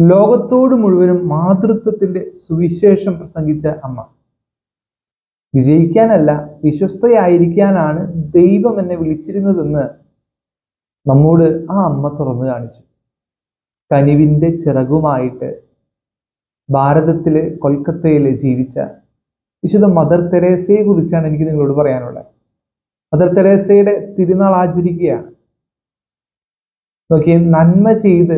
ലോകത്തോട് മുഴുവനും മാതൃത്വത്തിന്റെ സുവിശേഷം പ്രസംഗിച്ച അമ്മ വിജയിക്കാനല്ല വിശ്വസ്തയായിരിക്കാനാണ് ദൈവം എന്നെ വിളിച്ചിരുന്നതെന്ന് നമ്മോട് ആ അമ്മ തുറന്നു കാണിച്ചു കനിവിന്റെ ചിറകുമായിട്ട് ഭാരതത്തില് കൊൽക്കത്തയിൽ ജീവിച്ച വിശുദ്ധ മദർ തെരേസയെ കുറിച്ചാണ് എനിക്ക് നിങ്ങളോട് പറയാനുള്ളത് മദർ തെരേസയുടെ തിരുനാൾ ആചരിക്കുകയാണ് നോക്കിയേ നന്മ ചെയ്ത്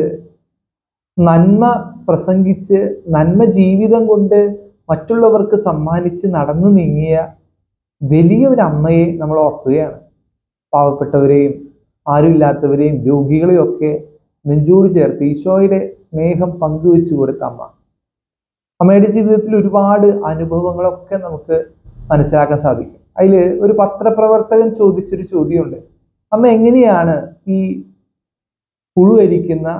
നന്മ പ്രസംഗിച്ച് നന്മ ജീവിതം കൊണ്ട് മറ്റുള്ളവർക്ക് സമ്മാനിച്ച് നടന്നു നീങ്ങിയ വലിയൊരു അമ്മയെ നമ്മൾ ഓർക്കുകയാണ് പാവപ്പെട്ടവരെയും ആരുമില്ലാത്തവരെയും രോഗികളെയും ഒക്കെ നെഞ്ചോട് ചേർത്ത് ഈശോയുടെ സ്നേഹം പങ്കുവെച്ചു കൊടുത്ത അമ്മ അമ്മയുടെ ജീവിതത്തിൽ ഒരുപാട് അനുഭവങ്ങളൊക്കെ നമുക്ക് മനസ്സിലാക്കാൻ സാധിക്കും അതിൽ ഒരു പത്രപ്രവർത്തകൻ ചോദിച്ചൊരു ചോദ്യമുണ്ട് അമ്മ എങ്ങനെയാണ് ഈ പുഴുവരിക്കുന്ന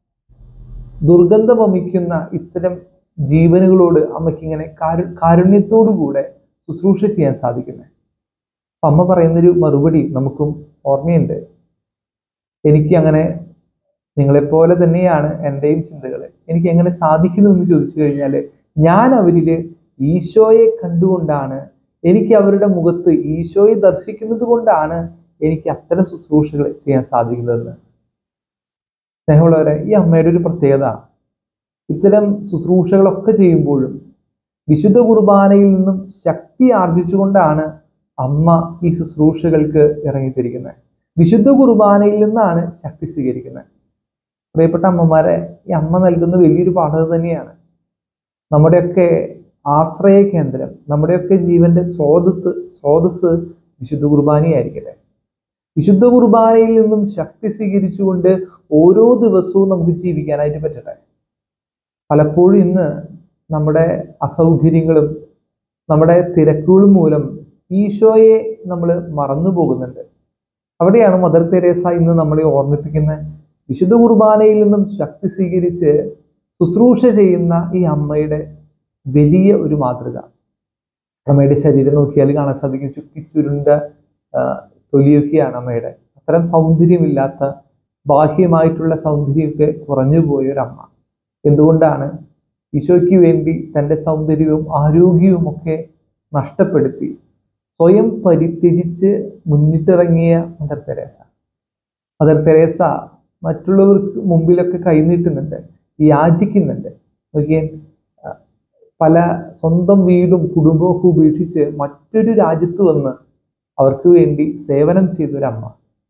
ദുർഗന്ധം വമിക്കുന്ന ഇത്തരം ജീവനുകളോട് അമ്മയ്ക്ക് ഇങ്ങനെ കാരു കാരുണ്യത്തോടു കൂടെ ശുശ്രൂഷ ചെയ്യാൻ സാധിക്കുന്നത് അപ്പൊ അമ്മ പറയുന്നൊരു മറുപടി നമുക്കും ഓർമ്മയുണ്ട് എനിക്ക് അങ്ങനെ നിങ്ങളെപ്പോലെ തന്നെയാണ് എൻ്റെയും ചിന്തകൾ എനിക്ക് എങ്ങനെ സാധിക്കുന്നു എന്ന് ചോദിച്ചു കഴിഞ്ഞാൽ ഞാൻ അവരിൽ ഈശോയെ കണ്ടുകൊണ്ടാണ് എനിക്ക് അവരുടെ മുഖത്ത് ഈശോയെ ദർശിക്കുന്നത് കൊണ്ടാണ് എനിക്ക് അത്തരം ശുശ്രൂഷകൾ ചെയ്യാൻ സാധിക്കുന്നതെന്ന് സ്നേഹമുള്ളവരെ ഈ അമ്മയുടെ ഒരു പ്രത്യേകത ഇത്തരം ശുശ്രൂഷകളൊക്കെ ചെയ്യുമ്പോഴും വിശുദ്ധ കുർബാനയിൽ നിന്നും ശക്തി ആർജിച്ചുകൊണ്ടാണ് അമ്മ ഈ ശുശ്രൂഷകൾക്ക് ഇറങ്ങിത്തിരിക്കുന്നത് വിശുദ്ധ കുർബാനയിൽ നിന്നാണ് ശക്തി സ്വീകരിക്കുന്നത് പ്രിയപ്പെട്ട അമ്മമാരെ ഈ അമ്മ നൽകുന്ന വലിയൊരു പാഠം തന്നെയാണ് നമ്മുടെയൊക്കെ ആശ്രയ കേന്ദ്രം നമ്മുടെയൊക്കെ ജീവന്റെ സ്രോതസ് സ്രോതസ് വിശുദ്ധ കുർബാനയായിരിക്കട്ടെ വിശുദ്ധ കുർബാനയിൽ നിന്നും ശക്തി സ്വീകരിച്ചുകൊണ്ട് ഓരോ ദിവസവും നമുക്ക് ജീവിക്കാനായിട്ട് പറ്റട്ടെ പലപ്പോഴും ഇന്ന് നമ്മുടെ അസൗകര്യങ്ങളും നമ്മുടെ തിരക്കുകളും മൂലം ഈശോയെ നമ്മൾ മറന്നു പോകുന്നുണ്ട് അവിടെയാണ് മദർ തെരേസ ഇന്ന് നമ്മളെ ഓർമ്മിപ്പിക്കുന്ന വിശുദ്ധ കുർബാനയിൽ നിന്നും ശക്തി സ്വീകരിച്ച് ശുശ്രൂഷ ചെയ്യുന്ന ഈ അമ്മയുടെ വലിയ ഒരു മാതൃക അമ്മയുടെ ശരീരം നോക്കിയാൽ കാണാൻ സാധിക്കും ചുക്കി ചുരുണ്ട ആ, തൊലിയൊക്കെയാണ് അമ്മയുടെ അത്തരം സൗന്ദര്യമില്ലാത്ത ബാഹ്യമായിട്ടുള്ള സൗന്ദര്യമൊക്കെ കുറഞ്ഞു പോയ ഒരു അമ്മ എന്തുകൊണ്ടാണ് ഈശോയ്ക്ക് വേണ്ടി തൻ്റെ സൗന്ദര്യവും ആരോഗ്യവും ഒക്കെ നഷ്ടപ്പെടുത്തി സ്വയം പരിത്യജിച്ച് മുന്നിട്ടിറങ്ങിയ മദർ തെരേസ മദർ തെരേസ മറ്റുള്ളവർക്ക് മുമ്പിലൊക്കെ കൈനീട്ടുന്നുണ്ട് യാചിക്കുന്നുണ്ട് നോക്കിയേ ആ, പല സ്വന്തം വീടും കുടുംബവും ഒക്കെ ഉപേക്ഷിച്ച് മറ്റൊരു രാജ്യത്ത് വന്ന് അവർക്ക് വേണ്ടി സേവനം ചെയ്തൊരമ്മ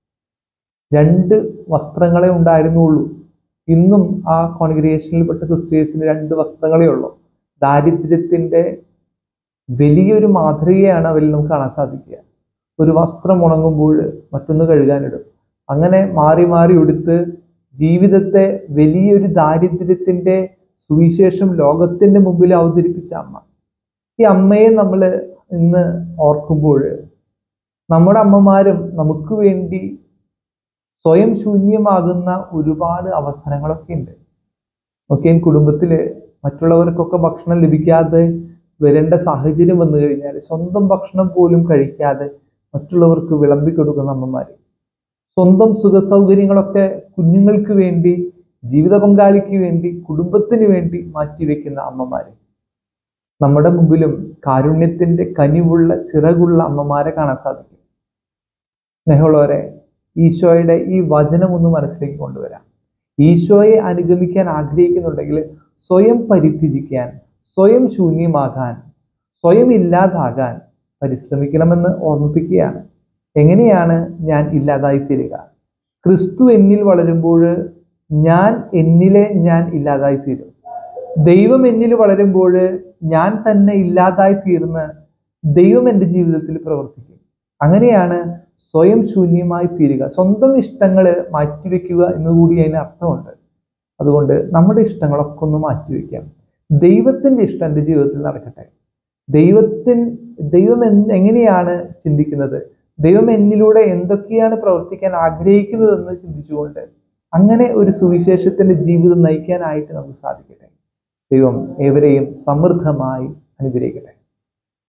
രണ്ട് വസ്ത്രങ്ങളെ ഉണ്ടായിരുന്നുള്ളൂ ഇന്നും ആ കോൺഗ്രിഗേഷനിൽപ്പെട്ട സിസ്റ്റേഴ്സിന് രണ്ട് വസ്ത്രങ്ങളേ ഉള്ളൂ ദാരിദ്ര്യത്തിന്റെ വലിയൊരു മാതൃകയാണ് അവരിൽ നമുക്ക് കാണാൻ സാധിക്കുക ഒരു വസ്ത്രം ഉണങ്ങുമ്പോൾ മറ്റൊന്ന് കഴുകാനിടും അങ്ങനെ മാറി മാറി ഉടുത്ത് ജീവിതത്തെ വലിയൊരു ദാരിദ്ര്യത്തിന്റെ സുവിശേഷം ലോകത്തിന്റെ മുമ്പിൽ അവതരിപ്പിച്ച അമ്മ ഈ അമ്മയെ നമ്മൾ ഇന്ന് ഓർക്കുമ്പോൾ നമ്മുടെ അമ്മമാരും നമുക്ക് വേണ്ടി സ്വയം ശൂന്യമാകുന്ന ഒരുപാട് അവസരങ്ങളൊക്കെ ഉണ്ട് ഒക്കെ കുടുംബത്തിൽ മറ്റുള്ളവർക്കൊക്കെ ഭക്ഷണം ലഭിക്കാതെ വരേണ്ട സാഹചര്യം വന്നു കഴിഞ്ഞാൽ സ്വന്തം ഭക്ഷണം പോലും കഴിക്കാതെ മറ്റുള്ളവർക്ക് വിളമ്പി കൊടുക്കുന്ന അമ്മമാർ സ്വന്തം സുഖസൗകര്യങ്ങളൊക്കെ കുഞ്ഞുങ്ങൾക്ക് വേണ്ടി ജീവിത പങ്കാളിക്ക് വേണ്ടി കുടുംബത്തിന് വേണ്ടി മാറ്റിവെക്കുന്ന അമ്മമാര് നമ്മുടെ മുമ്പിലും കാരുണ്യത്തിന്റെ കനിവുള്ള ചിറകുള്ള അമ്മമാരെ കാണാൻ സാധിക്കും സ്നേഹമുള്ളവരെ ഈശോയുടെ ഈ വചനം ഒന്ന് മനസ്സിലേക്ക് കൊണ്ടുവരാം ഈശോയെ അനുഗമിക്കാൻ ആഗ്രഹിക്കുന്നുണ്ടെങ്കിൽ സ്വയം പരിത്യജിക്കാൻ സ്വയം ശൂന്യമാകാൻ സ്വയം ഇല്ലാതാകാൻ പരിശ്രമിക്കണമെന്ന് ഓർമ്മിപ്പിക്കുകയാണ് എങ്ങനെയാണ് ഞാൻ ഇല്ലാതായി തീരുക ക്രിസ്തു എന്നിൽ വളരുമ്പോൾ ഞാൻ എന്നിലെ ഞാൻ ഇല്ലാതായി തീരും ദൈവം എന്നിൽ വളരുമ്പോൾ ഞാൻ തന്നെ ഇല്ലാതായി തീർന്ന് ദൈവം എൻ്റെ ജീവിതത്തിൽ പ്രവർത്തിക്കും അങ്ങനെയാണ് സ്വയം ശൂന്യമായി തീരുക സ്വന്തം ഇഷ്ടങ്ങൾ മാറ്റിവെക്കുക എന്നുകൂടി അതിന് അർത്ഥമുണ്ട് അതുകൊണ്ട് നമ്മുടെ ഇഷ്ടങ്ങളൊക്കെ ഒന്ന് മാറ്റിവെക്കാം ദൈവത്തിന്റെ ഇഷ്ടം എൻ്റെ ജീവിതത്തിൽ നടക്കട്ടെ ദൈവത്തിൻ ദൈവം എന്ത് എങ്ങനെയാണ് ചിന്തിക്കുന്നത് ദൈവം എന്നിലൂടെ എന്തൊക്കെയാണ് പ്രവർത്തിക്കാൻ ആഗ്രഹിക്കുന്നതെന്ന് ചിന്തിച്ചുകൊണ്ട് അങ്ങനെ ഒരു സുവിശേഷത്തിന്റെ ജീവിതം നയിക്കാനായിട്ട് നമുക്ക് സാധിക്കട്ടെ ദൈവം ഏവരെയും സമൃദ്ധമായി അനുഗ്രഹിക്കട്ടെ